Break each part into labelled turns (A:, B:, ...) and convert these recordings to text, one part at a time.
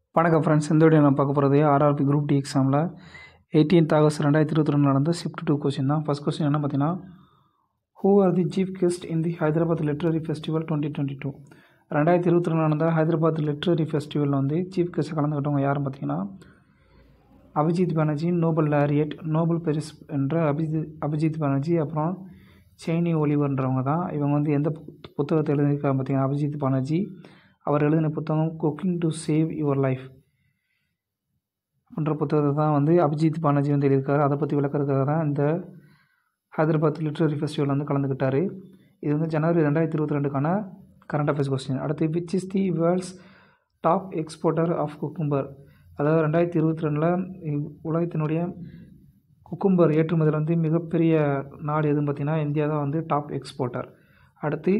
A: வணக்கம் ஃப்ரெண்ட்ஸ் இந்த வீடியோ நான் பார்க்க போகிறது ஆர்ஆர்பி குரூப் டி எக்ஸாமில் எயிட்டீன்த் ஆகஸ்ட் ரெண்டாயிரத்தி இருபத்தி ரெண்டு நடந்த ஷிஃப்ட் டூ கொஸ்டின் தான் ஃபஸ்ட் கொஸ்டின் என்ன பார்த்தீங்கன்னா who are the chief guest in the Hyderabad literary festival twenty twenty two ரெண்டாயிரத்தி இருபத்தி ரெண்டு நடந்த ஹைதராபாத் லிட்ரரி ஃபெஸ்டிவலில் வந்து சீஃப் கெஸ்ட் கலந்துக்கிட்டவங்க யாருன்னு பார்த்தீங்கன்னா Abhijit Banerjee Nobel laureate Nobel prize என்ற அபிஜித் அபிஜித் பானர்ஜி அப்புறம் செயினி ஒலிவர்ன்றவங்க தான் இவங்க வந்து எந்த புத்- புத்தகத்தை எழுதியிருக்காங்க பார்த்தீங்கன்னா அபிஜித் பானர்ஜி அவர் எழுதின புத்தகம் cooking to save your life அப்படின்ற புத்தகத்தை தான் வந்து அபிஜித் பானர்ஜி வந்து எழுதியிருக்காரு அதை பற்றி விளக்கறதுக்காக தான் இந்த ஹைதராபாத் லிட்ரரி ஃபெஸ்டிவல் வந்து கலந்துக்கிட்டார் இது வந்து ஜனவரி ரெண்டாயிரத்தி இருபத்தி ரெண்டுக்கான கரண்ட் அஃபேர்ஸ் கொஸ்டின் அடுத்து which is the world's top exporter of cucumber அதாவது ரெண்டாயிரத்தி இருபத்தி ரெண்டில் உலகத்தினுடைய குக்கும்பர் ஏற்றுமதியில் வந்து மிகப்பெரிய நாடு எதுன்னு பார்த்தீங்கன்னா இந்தியா தான் வந்து டாப் எக்ஸ்போர்ட்டர் அடுத்து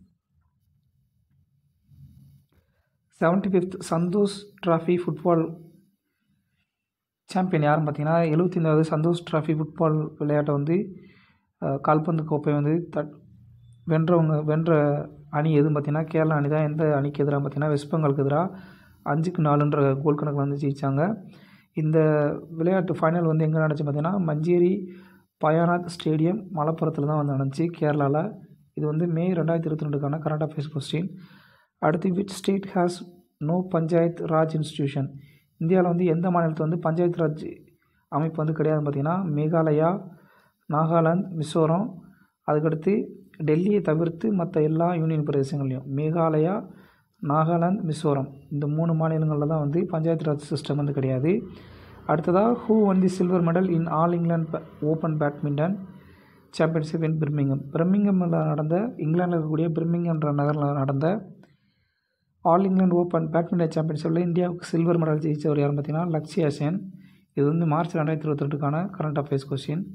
A: seventy fifth Santosh trophy football champion யாருன்னு பார்த்தீங்கன்னா எழுபத்தைந்தாவது சந்தோஷ் டிராஃபி ஃபுட்பால் விளையாட்டை வந்து அஹ், கால்பந்து கோப்பை வந்து தட் வென்றவங்க வென்ற அணி எதுன்னு பார்த்தீங்கன்னா கேரளா அணி தான் எந்த அணிக்கு எதிராக பார்த்தீங்கன்னா வெஸ்ட் பெங்காலுக்கு எதிராக அஞ்சுக்கு நாலுன்ற கோல் கணக்கில் வந்து ஜெயித்தாங்க இந்த விளையாட்டு ஃபைனல் வந்து எங்கே நடந்துச்சு பார்த்தீங்கன்னா மஞ்சேரி பயானாத் ஸ்டேடியம் மலப்புரத்தில் தான் வந்து நடந்துச்சு கேரளாவில் இது வந்து மே ரெண்டாயிரத்தி இருபத்தி ரெண்டுக்கான கரண்ட் அஃபேர்ஸ் கொஸ்டின் அடுத்து which state has no panchayat raj institution இந்தியாவில் வந்து எந்த மாநிலத்தில் வந்து பஞ்சாயத்து ராஜ் அமைப்பு வந்து கிடையாதுன்னு பார்த்தீங்கன்னா மேகாலயா நாகாலாந்து மிசோரம் அதுக்கடுத்து டெல்லியை தவிர்த்து மற்ற எல்லா யூனியன் பிரதேசங்கள்லையும் மேகாலயா நாகாலாந்து மிசோரம் இந்த மூணு மாநிலங்களில் தான் வந்து பஞ்சாயத்து ராஜ் சிஸ்டம் வந்து கிடையாது அடுத்ததாக who won the silver medal in all England open badminton championship in Birmingham பிர்மிங்கமில் நடந்த இங்கிலாந்தில் இருக்கக்கூடிய பிர்மிங்கம்ன்ற நகரில் நடந்த ஆல் இங்கிலாந்து ஓப்பன் பேட்மிண்டன் சாம்பியன்ஷிப்பில் இந்தியாவுக்கு சில்வர் மெடல் ஜெயிச்சவர் யாருன்னு பார்த்தீங்கன்னா லக்ஷயா சென் இது வந்து மார்ச் ரெண்டாயிரத்தி இருபத்தி ரெண்டுக்கான கரண்ட் அஃபேர்ஸ் கொஸ்டின்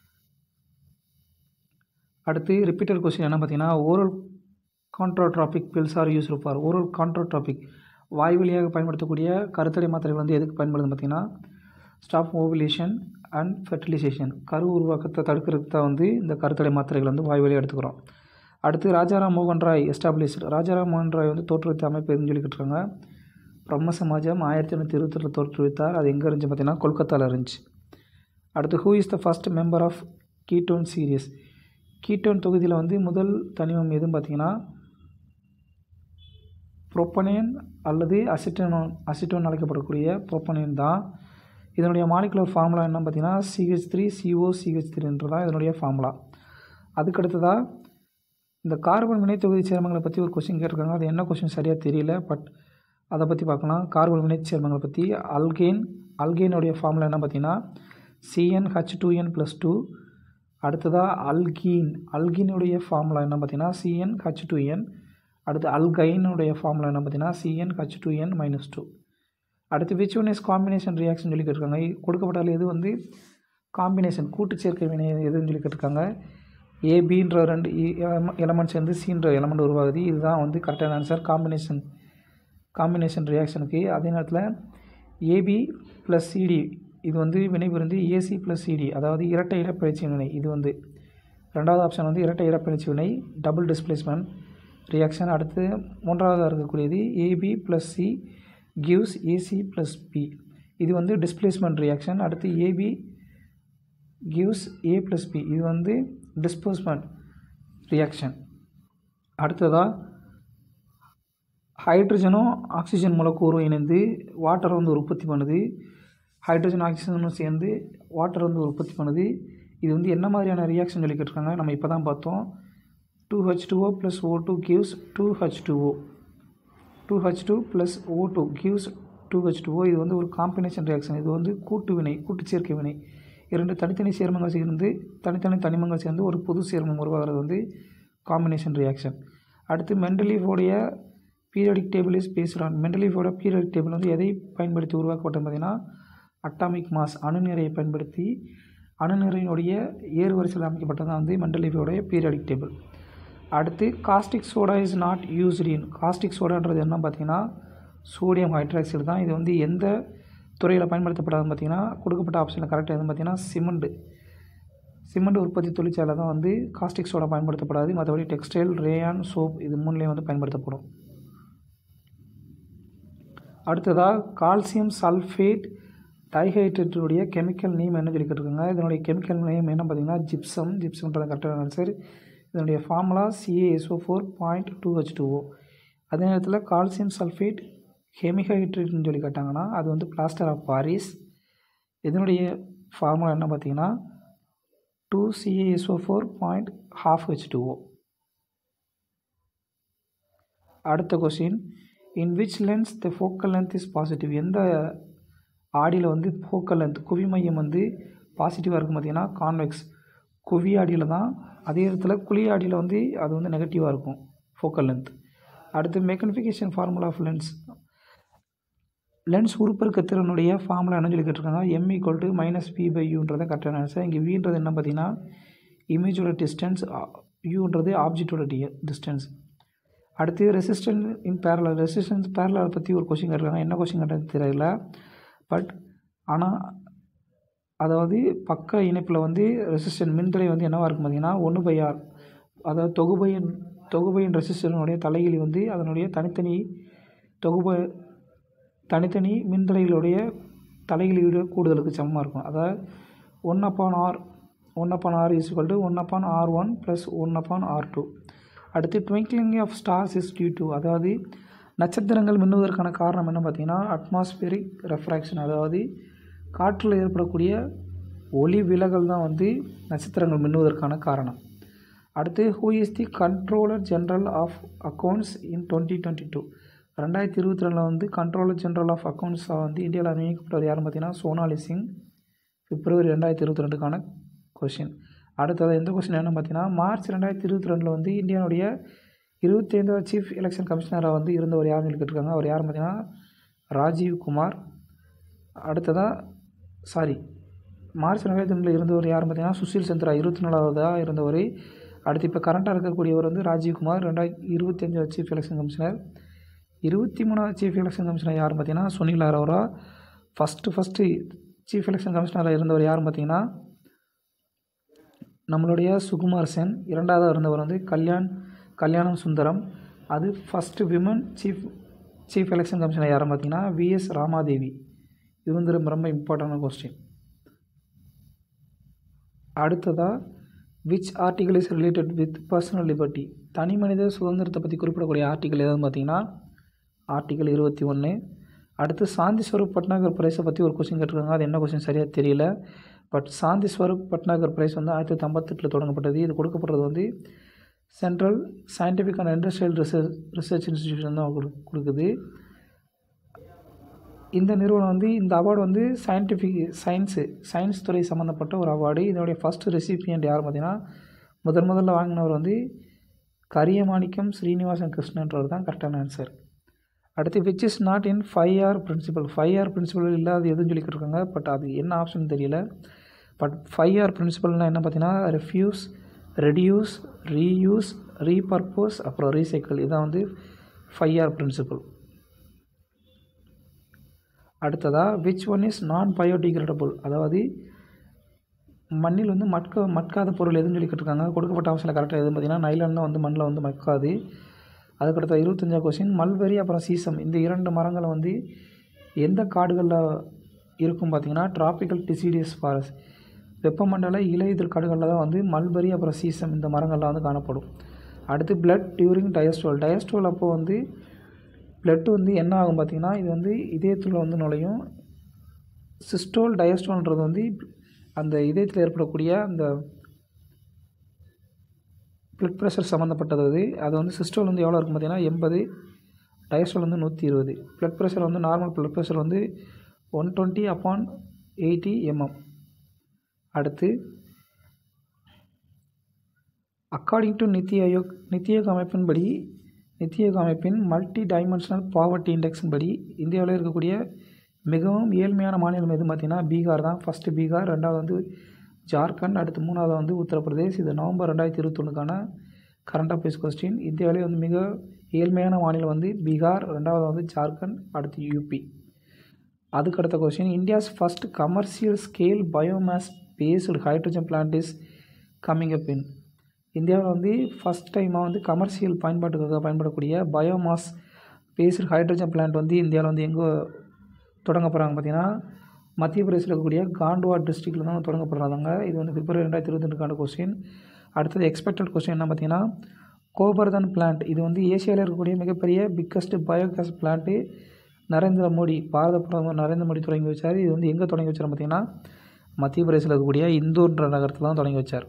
A: அடுத்து ரிப்பீட்டட் கொஸ்டின் என்ன பார்த்தீங்கன்னா oral contraceptive pills are use for oral contraceptive வாய் வழியாக பயன்படுத்தக்கூடிய கருத்தடை மாத்திரைகள் வந்து எதுக்கு பயன்படுதுன்னு பார்த்தீங்கன்னா ஸ்டாப் ஓவிலேஷன் அண்ட் ஃபெர்டிலைசேஷன் கரு உருவாக்கத்தை தடுக்கிறதுக்கு தான் வந்து இந்த கருத்தடை மாத்திரைகள் வந்து வாய் வழியாக எடுத்துக்கிறோம் அடுத்து ராஜாராம் மோகன் ராய் எஸ்டாப்ளிஷ்டு ராஜாராம் மோகன் ராய் வந்து தோற்றுவித்த அமைப்பு எதுன்னு சொல்லிக்கிட்டு இருக்காங்க பிரம்ம சமாஜம் ஆயிரத்தி எண்ணூற்றி இருபத்தெட்டில் தோற்றுவித்தார் அது எங்கே இருந்துச்சு பார்த்தீங்கன்னா கொல்கத்தாவில் இருந்துச்சு அடுத்து who is the first member of ketone series ketone தொகுதியில் வந்து முதல் தனிமம் எதுன்னு பார்த்தீங்கன்னா புரோப்பனேன் அல்லது அசிட்டோன் அசிட்டோன் அழைக்கப்படக்கூடிய புரோப்பனேன் தான் இதனுடைய மாலிகுலர் ஃபார்முலா என்ன பார்த்தீங்கன்னா சிஹெச் த்ரீ சிஓ சிஹெச் த்ரீன்றது தான் இதனுடைய ஃபார்முலா அதுக்கடுத்ததாக இந்த கார்பன் வினை தொகுதி சேர்மங்களை பற்றி ஒரு கொஸ்டின் கேட்டிருக்காங்க அது என்ன கொஸ்டின் சரியாக தெரியல பட் அதை பற்றி பார்க்கலாம் கார்பன் வினை சேர்மங்களை பற்றி அல்கேன் அல்கேனுடைய ஃபார்முலா என்ன பார்த்தீங்கன்னா CN H two N plus two அடுத்ததாக அல்கீன் அல்கீனுடைய ஃபார்முலா என்ன பார்த்தீங்கன்னா சிஎன் ஹச் டூ என் அடுத்து அல்கைனுடைய ஃபார்முலா என்ன பார்த்தீங்கன்னா CN H two N minus two அடுத்து which one is combination reaction சொல்லி கேட்டிருக்காங்க கொடுக்கப்பட்டால் எது வந்து காம்பினேஷன் கூட்டு சேர்க்கை வினை எதுன்னு சொல்லி கேட்டிருக்காங்க ஏபின்ற ரெண்டு எலமெண்ட் சேர்ந்து சின்ற எலமெண்ட் உருவாகுது இதுதான் வந்து கரெக்டான ஆன்சர் காம்பினேஷன் காம்பினேஷன் ரியாக்ஷனுக்கு அதே நேரத்தில் ஏபி ப்ளஸ் சிடி இது வந்து வினைபுரிந்து ஏசி ப்ளஸ் சிடி அதாவது இரட்டை இடப்பெயர்ச்சி வினை இது வந்து ரெண்டாவது ஆப்ஷன் வந்து இரட்டை இடப்பெயர்ச்சி வினை டபுள் டிஸ்பிளேஸ்மெண்ட் ரியாக்ஷன் அடுத்து மூன்றாவதாக இருக்கக்கூடியது AB plus C gives AC plus B இது வந்து டிஸ்பிளேஸ்மெண்ட் ரியாக்ஷன் அடுத்து AB gives A plus B இது வந்து டிஸ்போஸ்மெண்ட் ரியாக்ஷன் அடுத்ததாக ஹைட்ரஜனும் ஆக்சிஜன் மூலக்கூறும் இணைந்து வாட்டரை வந்து உற்பத்தி பண்ணுது ஹைட்ரஜன் ஆக்சிஜனும் சேர்ந்து வாட்டர் வந்து உற்பத்தி பண்ணுது இது வந்து என்ன மாதிரியான ரியாக்ஷன் சொல்லி கேட்டிருக்காங்க நம்ம இப்போ தான் பார்த்தோம் two H two O plus O two gives two H two O two H two plus O two gives two H two O இது வந்து ஒரு காம்பினேஷன் ரியாக்ஷன் இது வந்து கூட்டு வினை கூட்டு சேர்க்கை வினை இரண்டு தனித்தனி சேர்மங்கள் சேர்ந்து தனித்தனி தனிமங்கள் சேர்ந்து ஒரு புது சேர்மம் உருவாகிறது வந்து காம்பினேஷன் ரியாக்ஷன் அடுத்து மெண்டலீஃபோடைய periodic table is based on மெண்டலீஃபோட பீரியாடிக் டேபிள் வந்து எதை பயன்படுத்தி உருவாக்கப்பட்டது பார்த்தீங்கன்னா அட்டாமிக் மாஸ் அணுநிறையை பயன்படுத்தி அணுநிறையினுடைய ஏறு வரிசையில் அமைக்கப்பட்டது தான் வந்து மெண்டலீஃபோடைய பீரியாடிக் டேபிள் அடுத்து caustic soda is not used in caustic சோடான்றது என்ன பார்த்தீங்கன்னா சோடியம் ஹைட்ராக்சைடு தான் இது வந்து எந்த துறையில் பயன்படுத்தப்படாதுன்னு பார்த்தீங்கன்னா கொடுக்கப்பட்ட ஆப்ஷனில் கரெக்டாக எதுன்னு பார்த்தீங்கன்னா சிமெண்ட் சிமெண்ட் உற்பத்தி தொழிற்சாலை தான் வந்து காஸ்டிக் சோடா பயன்படுத்தப்படாது மற்றபடி டெக்ஸ்டைல் ரேயான் சோப் இது மூணுலேயும் வந்து பயன்படுத்தப்படும் அடுத்ததாக கால்சியம் சல்ஃபேட் டைஹைட்ரேட்டுடைய கெமிக்கல் நேம் என்ன சொல்லி கேட்டிருக்காங்க இதனுடைய கெமிக்கல் நேம் என்ன பார்த்தீங்கன்னா ஜிப்சம் ஜிப்சம்ன்றது கரெக்டான ஆன்சர் இதனுடைய formula CaSO four point two H two O அதே நேரத்தில் கால்சியம் சல்ஃபேட் ஹெமிஹைட்ரேட்னு சொல்லி கேட்டாங்கன்னா அது வந்து பிளாஸ்டர் ஆஃப் பாரிஸ் இதனுடைய ஃபார்முலா என்ன பார்த்தீங்கன்னா two CaSO four point half H two O அடுத்த question in which lens the focal length is positive எந்த ஆடியில் வந்து ஃபோக்கல் லென்த் குவிமையம் வந்து பாசிட்டிவாக இருக்கும் பார்த்தீங்கன்னா கான்வெக்ஸ் குவி ஆடியில் தான் அதே இடத்துல குழி ஆடியில் வந்து அது வந்து நெகட்டிவாக இருக்கும் ஃபோக்கல் லென்த் அடுத்து magnification formula of lens lens உருப்பெருக்க திறனுடைய ஃபார்முலா என்ன சொல்லி கேட்டிருக்காங்க M equal to minus P by யூன்றதை கரெக்டான ஆன்சர் இங்கே வின்றது என்ன பார்த்தீங்கன்னா இமேஜோட டிஸ்டன்ஸ் யூன்றது ஆப்ஜெக்டோட டி டிஸ்டன்ஸ் அடுத்து resistance in parallel resistance parallel பற்றி ஒரு கொஷின் கேட்டிருக்காங்க என்ன கொஷின் கேட்டது தெரியல பட் ஆனால் அதாவது பக்க இணைப்பில் வந்து ரெசிஸ்டன்ஸ் மின்தடை வந்து என்னவாக இருக்கும் பார்த்தீங்கன்னா ஒன்று பை ஆர் அதாவது தொகுபையின் தொகுபையின் ரெசிஸ்டனுடைய தலைகிலி வந்து அதனுடைய தனித்தனி தொகுபை தனித்தனி மின்தடைகளுடைய தலைகிலியுடைய கூடுதலுக்கு சமமாக இருக்கும் அதாவது one upon R one upon R is to one upon R one plus one upon R two அடுத்து twinkling of stars is due to அதாவது நட்சத்திரங்கள் மின்னுவதற்கான காரணம் என்ன பார்த்தீங்கன்னா அட்மாஸ்பியரிக் ரெஃப்ராக்ஷன் அதாவது காற்றில் ஏற்படக்கூடிய ஒளி விலகல் தான் வந்து நட்சத்திரங்கள் மின்னுவதற்கான காரணம் அடுத்து who is the controller general of accounts in twenty twenty two ரெண்டாயிரத்தி இருபத்தி ரெண்டில் வந்து கண்ட்ரோலர் ஜென்ரல் ஆஃப் அக்கௌண்ட்ஸாக வந்து இந்தியாவில் நியமிக்கப்பட்டவர் யாருன்னு பார்த்தீங்கன்னா சோனாலி சிங் பிப்ரவரி ரெண்டாயிரத்தி இருபத்தி ரெண்டுக்கான கொஷின் அடுத்தது எந்த கொஸ்டின் என்ன பார்த்தீங்கன்னா மார்ச் ரெண்டாயிரத்தி இருபத்தி ரெண்டில் வந்து இந்தியாவுடைய இருபத்தி ஐந்தாவது சீஃப் எலெக்ஷன் கமிஷனராக வந்து இருந்தவர் யாருன்னு சொல்லி கேட்டிருக்காங்க அவர் யாருன்னு பார்த்தீங்கன்னா ராஜீவ் குமார் அடுத்ததாக சாரி மார்ச் ரெண்டாயிரத்தி ரெண்டில் இருந்தவர் யாருன்னு பார்த்தீங்கன்னா சுஷில் சந்திரா இருபத்தி நாலாவதாக இருந்தவர் அடுத்து இப்போ கரண்ட்டாக இருக்கக்கூடியவர் வந்து ராஜீவ்குமார் ரெண்டாயிரத்தி இருபத்தி அஞ்சாவது சீஃப் எலெக்ஷன் கமிஷனர் இருபத்தி மூணாவது சீஃப் எலெக்ஷன் கமிஷனர் யாருன்னு பார்த்தீங்கன்னா Sunil Arora first first chief election கமிஷனராக இருந்தவர் யாருன்னு பார்த்தீங்கன்னா நம்மளுடைய சுகுமார் சென் இரண்டாவதாக இருந்தவர் வந்து கல்யாண் கல்யாணம் சுந்தரம் அது first women chief chief election commissioner யாருன்னு பார்த்தீங்கன்னா விஎஸ் ராமாதேவி இது வந்து ரொம்ப ரொம்ப இம்பார்ட்டண்டான கொஸ்டின் அடுத்ததாக which article is related with personal liberty தனி மனித சுதந்திரத்தை பற்றி குறிப்பிடக்கூடிய ஆர்டிகல் எதுன்னு பார்த்தீங்கன்னா ஆர்டிகல் இருபத்தி ஒன்று அடுத்து சாந்தி ஸ்வரூப் பட்னாகர் பிரைஸை பற்றி ஒரு கொஸ்டின் கேட்டிருக்காங்க அது என்ன கொஸ்டின் சரியாக தெரியல பட் சாந்தி ஸ்வரூப் பட்னாகர் பிரைஸ் வந்து ஆயிரத்தி தொள்ளாயிரத்தி ஐம்பத்தெட்டில் தொடங்கப்பட்டது இது கொடுக்கப்படுறது வந்து central scientific and industrial research research institution தான் கொடு கொடுக்குது இந்த நிறுவனம் வந்து இந்த அவார்டு வந்து சயின்டிஃபிக் சயின்ஸு சயின்ஸ் துறை சம்மந்தப்பட்ட ஒரு அவார்டு இதனுடைய ஃபஸ்ட்டு ரெசிபியன்ட் யார் பார்த்தீங்கன்னா முதன் முதல்ல வாங்கினவர் வந்து கரியமாணிக்கம் ஸ்ரீனிவாசன் கிருஷ்ணன்றவர் தான் கரெக்டான ஆன்சர் அடுத்து which is not in five R principal five R principal இல்லாத எதுன்னு சொல்லிக்கிட்டு இருக்காங்க பட் அது என்ன ஆப்ஷன் தெரியல பட் ஃபைவ் ஆர் பிரின்சிபல்னால் என்ன பார்த்தீங்கன்னா ரெஃப்யூஸ் ரெடியூஸ் ரீயூஸ் ரீபர்போஸ் அப்புறம் ரீசைக்கிள் இதான் வந்து ஃபைவ் ஆர் பிரின்சிபல் அடுத்ததாக which one is non biodegradable அதாவது மண்ணில் வந்து மட்க மட்காத பொருள் எதுன்னு சொல்லி கேட்டிருக்காங்க கொடுக்கப்பட்ட ஆப்ஷனில் கரெக்டாக எதுன்னு பார்த்தீங்கன்னா நைலான் தான் வந்து மண்ணில் வந்து மட்காது அதுக்கடுத்த இருபத்தஞ்சா கொஸ்டின் மல்பெரி அப்புறம் சீசம் இந்த இரண்டு மரங்களை வந்து எந்த காடுகளில் இருக்கும் பார்த்தீங்கன்னா டிராபிக்கல் டிசிடியஸ் ஃபாரஸ்ட் வெப்பமண்டல இலையுதிர் காடுகளில் தான் வந்து மல்பெரி அப்புறம் சீசம் இந்த மரங்கள்லாம் வந்து காணப்படும் அடுத்து பிளட் டியூரிங் டயஸ்ட்ரோல் டயஸ்ட்ரோல் அப்போ வந்து பிளட் வந்து என்ன ஆகும் பார்த்தீங்கன்னா இது வந்து இதயத்தில் வந்து நுழையும் சிஸ்டோல் டயஸ்ட்ரோல்ன்றது வந்து அந்த இதயத்தில் ஏற்படக்கூடிய அந்த பிளட் ப்ரெஷர் சம்மந்தப்பட்டது அது அது வந்து சிஸ்டோல் வந்து எவ்வளோ இருக்கும் பார்த்தீங்கன்னா எண்பது டயஸ்ட்ரோல் வந்து நூற்றி இருபது பிளட் ப்ரெஷர் வந்து நார்மல் பிளட் ப்ரெஷர் வந்து one twenty upon eighty mm அடுத்து அக்கார்டிங் டு நித்தி ஆயோக் நித்தி ஆயோக் அமைப்பின்படி நித்தி ஆயோக் அமைப்பின் மல்டி டைமென்ஷனல் பாவர்ட்டி இண்டெக்ஸின் படி இந்தியாவில் இருக்கக்கூடிய மிகவும் ஏழ்மையான மாநிலம் எது பார்த்திங்கன்னா பீகார் தான் ஃபஸ்ட்டு பீகார் ரெண்டாவது வந்து ஜார்க்கண்ட் அடுத்து மூணாவது வந்து உத்தரப்பிரதேஷ் இது நவம்பர் ரெண்டாயிரத்தி இருபத்தொன்னுக்கான கரண்ட் அஃபேர்ஸ் கொஸ்டின் இந்தியாவிலே வந்து மிக ஏழ்மையான மாநிலம் வந்து பீகார் ரெண்டாவது வந்து ஜார்க்கண்ட் அடுத்து யூபி அதுக்கு அடுத்த question India's first commercial scale biomass based hydrogen plant is coming up in இந்தியாவில் வந்து ஃபஸ்ட் டைமாக வந்து கமர்ஷியல் பயன்பாட்டுக்காக பயன்படக்கூடிய பயோமாஸ் பேஸ்டு ஹைட்ரஜன் பிளான்ட் வந்து இந்தியாவில் வந்து எங்கே தொடங்க போகிறாங்க பார்த்தீங்கன்னா மத்திய பிரதேசில் இருக்கக்கூடிய காண்ட்வா டிஸ்ட்ரிக்டில் தான் தொடங்கப்படுறாங்க இது வந்து பிப்ரவரி ரெண்டாயிரத்தி இருபத்தி ரெண்டுக்கான கொஸ்டின் அடுத்தது எக்ஸ்பெக்டட் கொஸ்டின் என்ன பார்த்தீங்கன்னா கோபர்தன் பிளான்ட் இது வந்து ஏசியாவில் இருக்கக்கூடிய மிகப்பெரிய biggest biogas plant Narendra Modi பாரத பிரதமர் நரேந்திர மோடி தொடங்கி வச்சார் இது வந்து எங்கே தொடங்கி வச்சார் பார்த்தீங்கன்னா மத்திய பிரதேசில் இருக்கக்கூடிய இந்தூர்ன்ற நகரத்தில் தான் தொடங்கி வச்சார்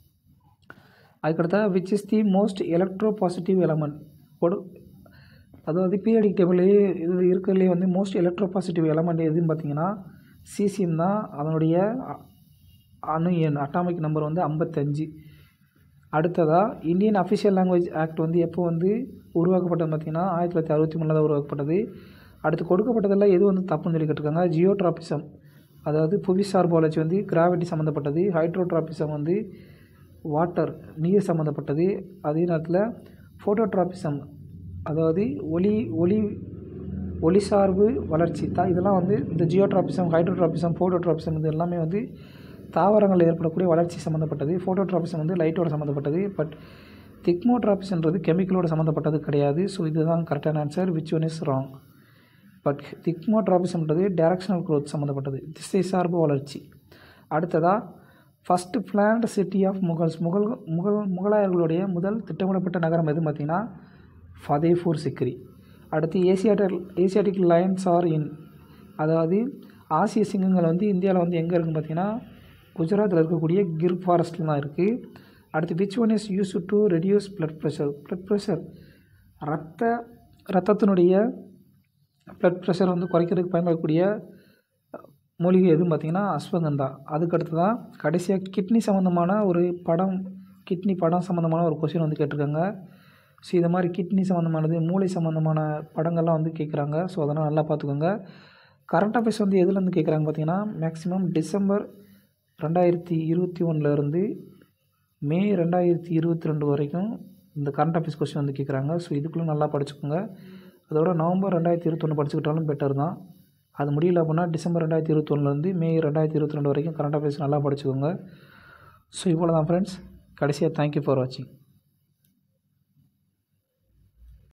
A: அதுக்கடுத்தா which is the most electro positive element கொடு அதாவது பீரியடிக் டேபிள்லேயே இது இருக்கிறதுலே வந்து மோஸ்ட் எலக்ட்ரோ பாசிட்டிவ் எலமெண்ட் எதுன்னு பார்த்தீங்கன்னா சிசிஎம் தான் அதனுடைய அ- அணு எண் அட்டாமிக் நம்பர் வந்து ஐம்பத்தஞ்சு அடுத்ததாக இந்தியன் அஃபிஷியல் லாங்குவேஜ் ஆக்ட் வந்து எப்போ வந்து உருவாக்கப்பட்டது பார்த்தீங்கன்னா ஆயிரத்தி தொள்ளாயிரத்தி அறுபத்தி மூணில் தான் உருவாக்கப்பட்டது அடுத்து கொடுக்கப்பட்டதெல்லாம் எது வந்து தப்புன்னு சொல்லி கேட்டிருக்காங்க ஜியோட்ராபிசம் அதாவது புவிசார்பு வளர்ச்சி வந்து கிராவிட்டி சம்மந்தப்பட்டது ஹைட்ரோட்ராபிசம் வந்து வாட்டர் நீர் சம்மந்தப்பட்டது அதே நேரத்தில் ஃபோட்டோட்ராபிசம் அதாவது ஒளி ஒளி ஒளி சார்பு வளர்ச்சி தான் இதெல்லாம் வந்து இந்த ஜியோட்ராபிசம் ஹைட்ரோட்ராபிசம் ஃபோட்டோட்ராபிசம் இது எல்லாமே வந்து தாவரங்களில் ஏற்படக்கூடிய வளர்ச்சி சம்மந்தப்பட்டது ஃபோட்டோட்ராபிசம் வந்து லைட்டோட சம்மந்தப்பட்டது பட் திக்மோட்ராபிசன்றது கெமிக்கலோட சம்மந்தப்பட்டது கிடையாது ஸோ இதுதான் கரெக்டான answer which one is wrong but திக்மோட்ராபிசம்ன்றது டைரக்ஷனல் growth சம்மந்தப்பட்டது திசை சார்பு வளர்ச்சி அடுத்ததாக first planned city of Mughals Mughal Mughal முகலாயர்களுடைய முதல் திட்டமிடப்பட்ட நகரம் எது பார்த்தீங்கன்னா ஃபதேபூர் சிக்ரி அடுத்து Asiatic Asiatic lions are in அதாவது ஆசிய சிங்கங்கள் வந்து இந்தியாவில் வந்து எங்கே இருக்குன்னு பார்த்தீங்கன்னா குஜராத்தில் இருக்கக்கூடிய கிர் ஃபாரஸ்ட்டில் தான் இருக்குது அடுத்து which one is use to reduce blood pressure blood pressure ரத்த ரத்தத்தினுடைய blood ப்ரெஷர் வந்து குறைக்கிறதுக்கு பயன்படக்கூடிய மூலிகை எதுன்னு பார்த்தீங்கன்னா அஸ்வகந்தா அதுக்கடுத்து தான் கடைசியாக கிட்னி சம்மந்தமான ஒரு படம் கிட்னி படம் சம்மந்தமான ஒரு கொஸ்டின் வந்து கேட்டிருக்காங்க ஸோ இது மாதிரி கிட்னி சம்மந்தமானது மூளை சம்மந்தமான படங்கள்லாம் வந்து கேட்குறாங்க ஸோ அதெல்லாம் நல்லா பார்த்துக்கோங்க கரண்ட் அஃபேர்ஸ் வந்து எதுலேருந்து கேட்குறாங்க பார்த்தீங்கன்னா மேக்ஸிமம் டிசம்பர் ரெண்டாயிரத்தி இருபத்தி ஒன்றுலேருந்து மே ரெண்டாயிரத்தி இருபத்தி ரெண்டு வரைக்கும் இந்த கரண்ட் அஃபேர்ஸ் கொஸ்டின் வந்து கேட்குறாங்க ஸோ இதுக்குள்ளே நல்லா படிச்சுக்கோங்க அதோட நவம்பர் ரெண்டாயிரத்தி இருபத்தொன்று படிச்சுக்கிட்டாலும் பெட்டர் தான் அது முடியல அப்படின்னா டிசம்பர் ரெண்டாயிரத்தி இருபத்தொன்னுலேருந்து மே ரெண்டாயிரத்தி இருபத்தி ரெண்டு வரைக்கும் கரண்ட் அஃபேர்ஸ் நல்லா படிச்சுக்கோங்க ஸோ இவ்வளோ தான் ஃப்ரெண்ட்ஸ் கடைசியாக தேங்க்யூ ஃபார் வாட்சிங்